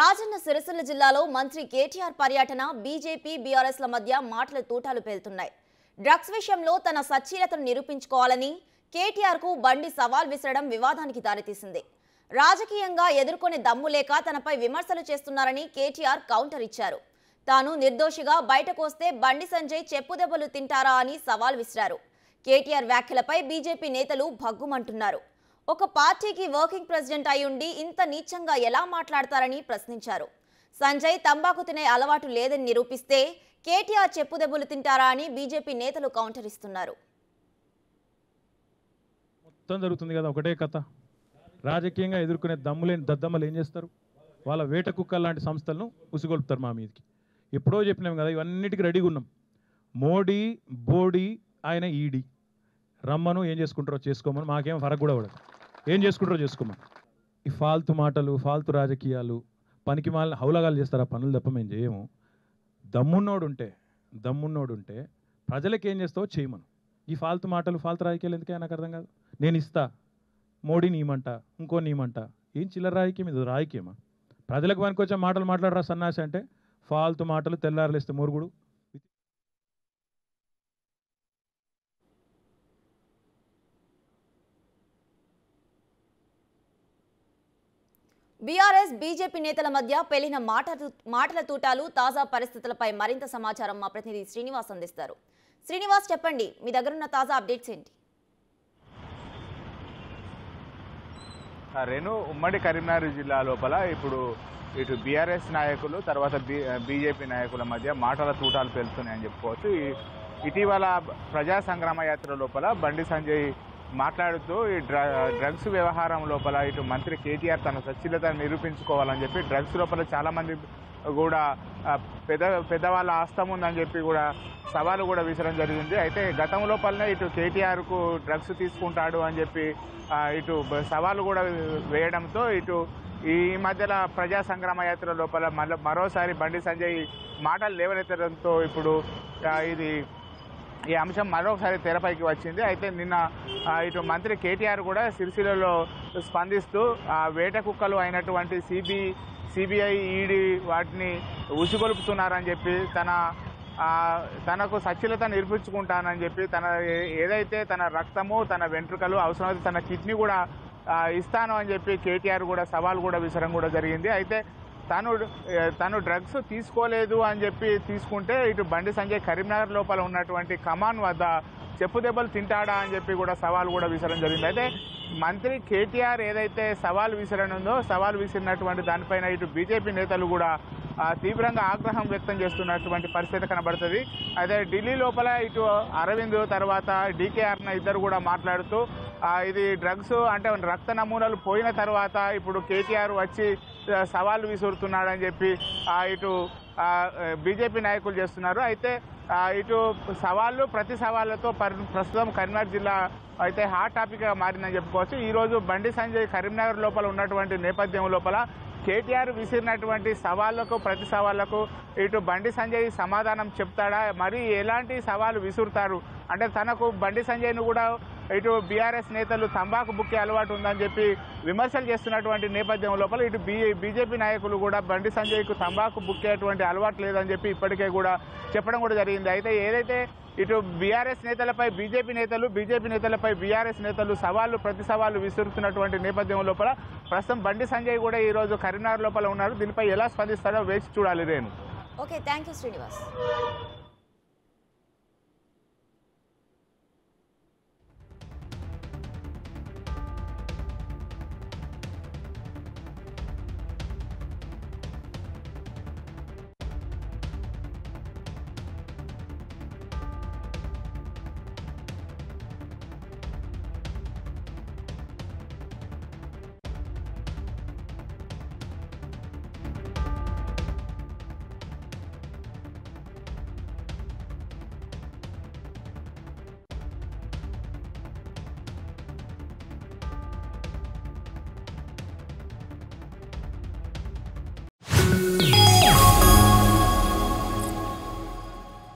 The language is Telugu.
రాజన్న సిరిసిల్ల జిల్లాలో మంత్రి కేటీఆర్ పర్యటన బీజేపీ బీఆర్ఎస్ల మధ్య మాటల తూటాలు పేలుతున్నాయి డ్రగ్స్ విషయంలో తన సచ్చీలతను నిరూపించుకోవాలని కేటీఆర్కు బండి సవాల్ విసరడం వివాదానికి దారితీసింది రాజకీయంగా ఎదుర్కొనే దమ్ము లేక తనపై విమర్శలు చేస్తున్నారని కేటీఆర్ కౌంటర్ ఇచ్చారు తాను నిర్దోషిగా బయటకు వస్తే బండి సంజయ్ చెప్పుదెబ్బలు తింటారా అని సవాల్ విసిరారు కేటీఆర్ వ్యాఖ్యలపై బీజేపీ నేతలు భగ్గుమంటున్నారు ఒక పార్టీకి వర్కింగ్ ప్రెసిడెంట్ అయి ఉండి ఇంత నీచంగా ఎలా మాట్లాడతారని ప్రశ్నించారు సంజయ్ తంబాకు తినే అలవాటు లేదని నిరూపిస్తే కేటీఆర్ చెప్పుదెబ్బలు తింటారా అని బీజేపీ నేతలు కౌంటర్ ఇస్తున్నారు మొత్తం జరుగుతుంది కదా ఒకటే కథ రాజకీయంగా ఎదుర్కొనే దమ్ములేని దద్దమ్మలు ఏం చేస్తారు వాళ్ళ వేట కుక్కలు లాంటి సంస్థలను ఉసిగొల్పుతారు మా మీదకి ఎప్పుడో చెప్పినాం కదా ఇవన్నిటికీ రెడీగా ఉన్నాం మోడీ బోడీ ఆయన ఈడీ రమ్మను ఏం చేసుకుంటారో చేసుకోమని మాకేం ఫరక్ కూడా పడదు ఏం చేసుకుంటారో చేసుకోమని ఈ ఫాల్తు మాటలు ఫాల్తు రాజకీయాలు పనికి మాల హౌలగాలు చేస్తారు ఆ పనులు తప్ప మేము చేయము దమ్మున్నోడు ఉంటే దమ్మున్నోడు ఉంటే ప్రజలకు ఏం చేస్తావో చేయమను ఈ ఫాల్తు మాటలు ఫాల్తు రాజకీయాలు ఎందుకే నాకు అర్థం కాదు నేను ఇస్తా మోడీ నీమంట ఇంకో నీమంట ఏం చిల్లర రాజకీయం ఇది రాజకీయమా ప్రజలకు పనికొచ్చే మాటలు మాట్లాడరా సన్నాసి అంటే ఫాల్తు మాటలు తెల్లారలేస్తే మురుగుడు బీఆర్ఎస్ బీజేపీ నేతల మధ్య పెళ్లిన మాటలు మాటల తూటాలు తాజా పరిస్థితులపై మరింత సమాచారం మా ప్రతినిధి శ్రీనివాస్ అందిస్తారు శ్రీనివాస్ చెప్పండి మీ దగ్గరున్న తాజా అప్డేట్స్ ఏంటి ఆ రేణు ఉమ్మడి కరీంనగర్ జిల్లా లోపల ఇప్పుడు ఇటు బీఆర్ఎస్ నాయకులు తర్వాత బీ బీజేపీ నాయకుల మధ్య మాటల తూటాలు పేలుతున్నాయని చెప్పుకోవచ్చు ఈ- ఇటీవల ప్రజా సంగ్రామ యాత్ర లోపల బండి సంజయ్ మాట్లాడుతూ ఈ డ్ర డ్రగ్స్ వ్యవహారం లోపల ఇటు మంత్రి కేటీఆర్ తన సచ్చిలతను నిరూపించుకోవాలని చెప్పి డ్రగ్స్ లోపల చాలా మంది కూడా ఆ, పెద్ద పెద్దవాళ్ళ ఆస్తం ఉందని చెప్పి కూడా సవాలు కూడా విసరడం జరిగింది అయితే గతం లోపలనే ఇటు కేటీఆర్కు డ్రగ్స్ తీసుకుంటాడు అని చెప్పి ఆ, ఇటు బ- సవాలు కూడా వేయడంతో ఇటు ఈ మధ్యలో ప్రజా సంగ్రామ యాత్ర లోపల మళ్ళీ మరోసారి బండి సంజయ్ మాటలు లేవనెత్తడంతో ఇప్పుడు ఆ, ఇది ఈ అంశం మరొకసారి తెరపైకి వచ్చింది అయితే నిన్న ఆ, ఇటు మంత్రి కేటీఆర్ కూడా సిరిసిల్లలో స్పందిస్తూ ఆ వేట కుక్కలు అయినటువంటి సిబి సిబిఐ ఈడీ వాటిని ఉసిగొలుపుతున్నారని చెప్పి తన ఆ, తనకు సచ్ఛిలత నిరూపించుకుంటానని చెప్పి తన ఏ- ఏదైతే తన రక్తము తన వెంట్రుకలు అవసరమైతే తన కిడ్నీ కూడా ఆ, ఇస్తాను అని చెప్పి కేటీఆర్ కూడా సవాల్ కూడా విసరం కూడా జరిగింది అయితే తను ఏ, తను డ్రగ్స్ తీసుకోలేదు అని చెప్పి తీసుకుంటే ఇటు బండి సంజయ్ కరీంనగర్ లోపల ఉన్నటువంటి కమాన్ వద్ద చెప్పు దెబ్బలు తింటాడా అని చెప్పి కూడా సవాల్ కూడా విసరడం జరిగింది అయితే మంత్రి కేటీఆర్ ఏదైతే సవాల్ విసరనుందో సవాల్ విసిరినటువంటి దానిపైన ఇటు బీజేపీ నేతలు కూడా ఆ, తీవ్రంగా ఆగ్రహం వ్యక్తం చేస్తున్నటువంటి పరిస్థితి కనబడుతుంది అదే ఢిల్లీ లోపల ఇటు అరవింద్ తర్వాత డీకేఆర్న ఇద్దరు కూడా మాట్లాడుతూ ఆ, ఇది డ్రగ్స్ అంటే రక్త నమూనాలు పోయిన తర్వాత ఇప్పుడు కేటీఆర్ వచ్చి ఆ, సవాల్ విసురుతున్నాడని చెప్పి ఆ, ఇటు ఆ, బీజేపీ నాయకులు చేస్తున్నారు అయితే ఆ, ఇటు సవాళ్ళు ప్రతి సవాళ్లతో పరి- ప్రస్తుతం కరీంనగర్ జిల్లా అయితే హాట్ టాపిక్గా మారిందని చెప్పుకోవచ్చు ఈ రోజు బండి సంజయ్ కరీంనగర్ లోపల ఉన్నటువంటి నేపథ్యం లోపల కేటీఆర్ విసిరినటువంటి సవాళ్లకు ప్రతి సవాళ్లకు ఇటు బండి సంజయ్ సమాధానం చెప్తాడా మరి ఎలాంటి సవాలు విసురుతారు అంటే తనకు బండి సంజయ్ను కూడా ఇటు బీఆర్ఎస్ నేతలు తంబాకు బుక్కే అలవాటు ఉందని చెప్పి విమర్శలు చేస్తున్నటువంటి నేపథ్యం లోపల ఇటు బీ బీజేపీ నాయకులు కూడా బండి సంజయ్కు తంబాకు బుక్కేటువంటి అలవాటు లేదని చెప్పి ఇప్పటికే కూడా చెప్పడం కూడా జరిగింది అయితే ఏదైతే ఇటు బీఆర్ఎస్ నేతలపై బీజేపీ నేతలు బీజేపీ నేతలపై బీఆర్ఎస్ నేతలు సవాళ్లు ప్రతి సవాళ్లు విసురుతున్నటువంటి నేపథ్యం లోపల ప్రస్తుతం బండి సంజయ్ కూడా ఈ రోజు కరీంనగర్ లోపల ఉన్నారు దీనిపై ఎలా స్పందిస్తారో వేచి చూడాలి Renu okay thank you Srinivas